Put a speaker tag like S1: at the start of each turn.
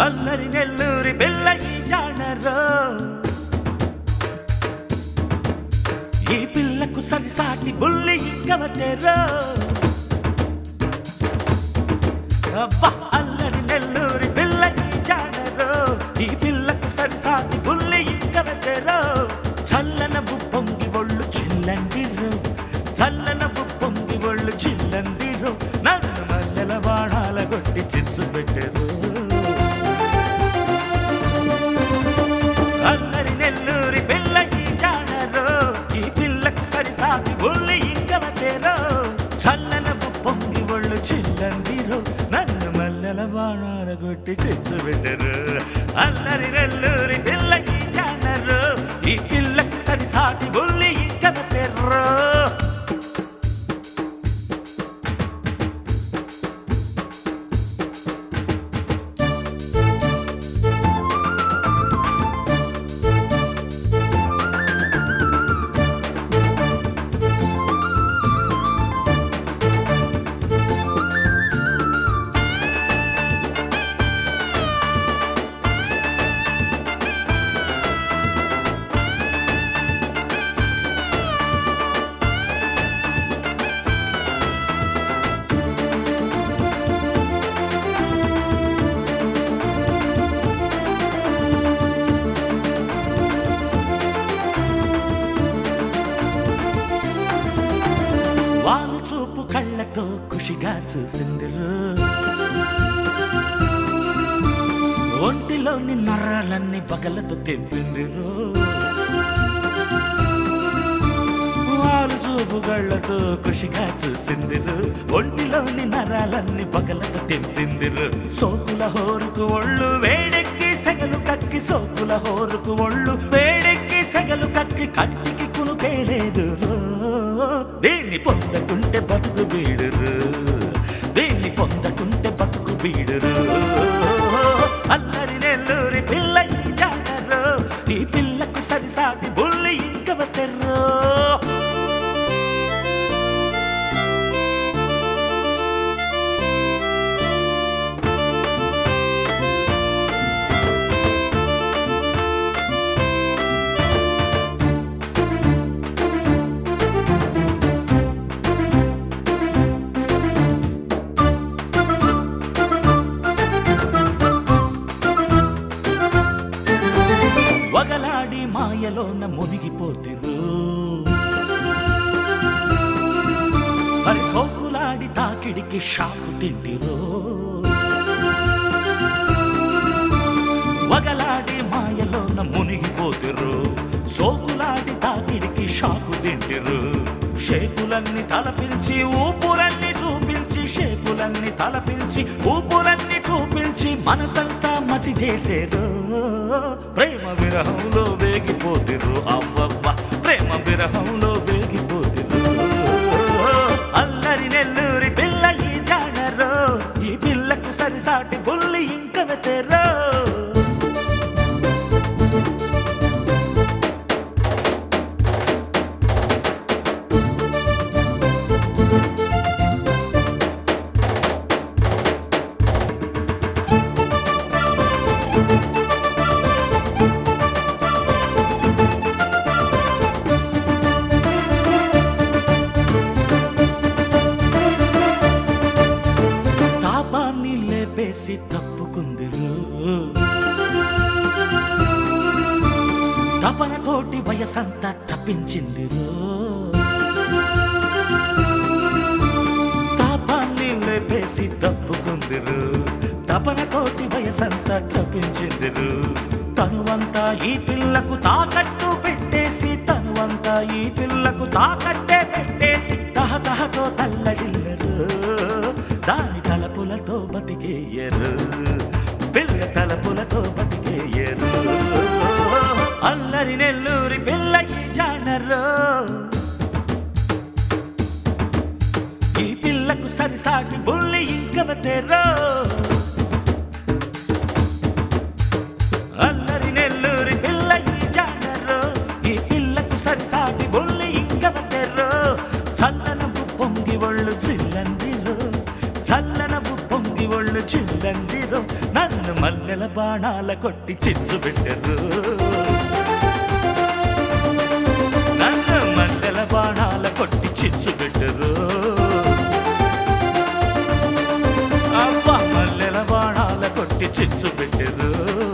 S1: అల్లరి నెల్లూరి పిల్ల ఈ జానరో ఈ పిల్లకు సరిసాటి బుల్లి ఇంకవతేరో అబ్బా అల్లరి నెల్లూరి పిల్ల ఈ జానరో ఈ పిల్లకు సరిసాటి బుల్లి ఇంకవతేరో చల్లన పొంగి ఒళ్ళు చిల్లందిరో చల్లన పొంగి ఒళ్ళు చిల్లందిరో నన్ను మల్లెల బాణాల కొట్టి చిచ్చు పెట్టరు అల్లరి నెల్లూరి పిల్ల ఈ జానరో ఈ పిల్లకు సరిసాటి బుల్లి ఇంకవతేరో చల్లన పొంగి ఒళ్ళు చిల్లందిరో నన్ను మల్లెల బాణాల కొట్టి చిచ్చు పెట్టరు అల్లరి నెల్లూరి పిల్ల ఈ జానరో ఈ పిల్లకు సరిసాటి బుల్లి ఇంకవతేరో వాలు చూపు కళ్ళతో ఖుషిగా చూసిందిరు ఒంటిలోని నరాలన్నీ పగలతో తెంపిందిరు వాలు చూపు కళ్ళతో ఖుషిగా చూసిందిరు ఒంటిలోని నరాలన్నీ పగలతో తెంపిందిరు సోకుల హోరుకు ఒళ్ళు వేడెక్కి సెగలు కక్కి సోకుల హోరుకు ఒళ్ళు వేడెక్కి సెగలు కక్కి కంటికి కునుకేలేదు దీన్ని పొందకుంటే బతుకు బీడురు దీన్ని పొందకుంటే బతుకు బీడురు అల్లరి నెల్లూరి పిల్ల ఈ జానరు ఈ పిల్లకు సరిసాటి బుల్లి ఇంకవతెర్రో వగలాడి మాయలోన మునిగిపోతిరు మరి సోకులాడి తాకిడికి షాకు తింటిరు వగలాడి మాయలోన మునిగిపోతిరు సోకులాడి తాకిడికి షాకు తింటిరు షేకులన్నీ తలపించి ఊపులన్నీ చూపించి షేకులన్నీ తలపించి ఊపులన్నీ చూపించి మనసంతా మసి చేసేరు ప్రేమ విరహంలో వేగిపోతిరు అవ్వవ్వ ప్రేమ విరహంలో వేగిపోతిరు అల్లరి నెల్లూరి పిల్ల ఈ జానరో ఈ పిల్లకు సరిసాటి బుల్లి ఇంక వెతెరో తాపాన్ని లేపేసి తప్పుకుందిరు తపనతోటి వయసంతా తప్పించిందిరు తాపాన్ని లేపేసి తప్పుకుందిరు తపనతోటి వయసంతా తప్పించిందిరు తనువంతా ఈ పిల్లకు తాకట్టు పెట్టేసి తనువంతా ఈ పిల్లకు తాకట్టే పెట్టేసి తహతహతో తల్లడిల్లరు దాని తలపులతో బతికేయరు పిల్ల తలపులతో బతికేయరు అల్లరి నెల్లూరి పిల్ల ఈ జానరు ఈ పిల్లకు సరిసాటి బుల్లి ఇంకవతేరో అల్లరి నెల్లూరి పిల్ల ఈ జానరు ఈ పిల్లకు సరిసాటి బుల్లి ఇంకవతేరో చల్లనపు పొంగి ఒళ్ళు చిల్లందిరో చల్లనపు పొంగి ఒళ్ళు చిల్లందిరో నన్ను మల్లెల బాణాల కొట్టి చిచ్చు పెట్టరు నన్ను మల్లెల బాణాల కొట్టి చిచ్చు పెట్టరు అబ్బా మల్లెల బాణాల కొట్టి చిచ్చు పెట్టరు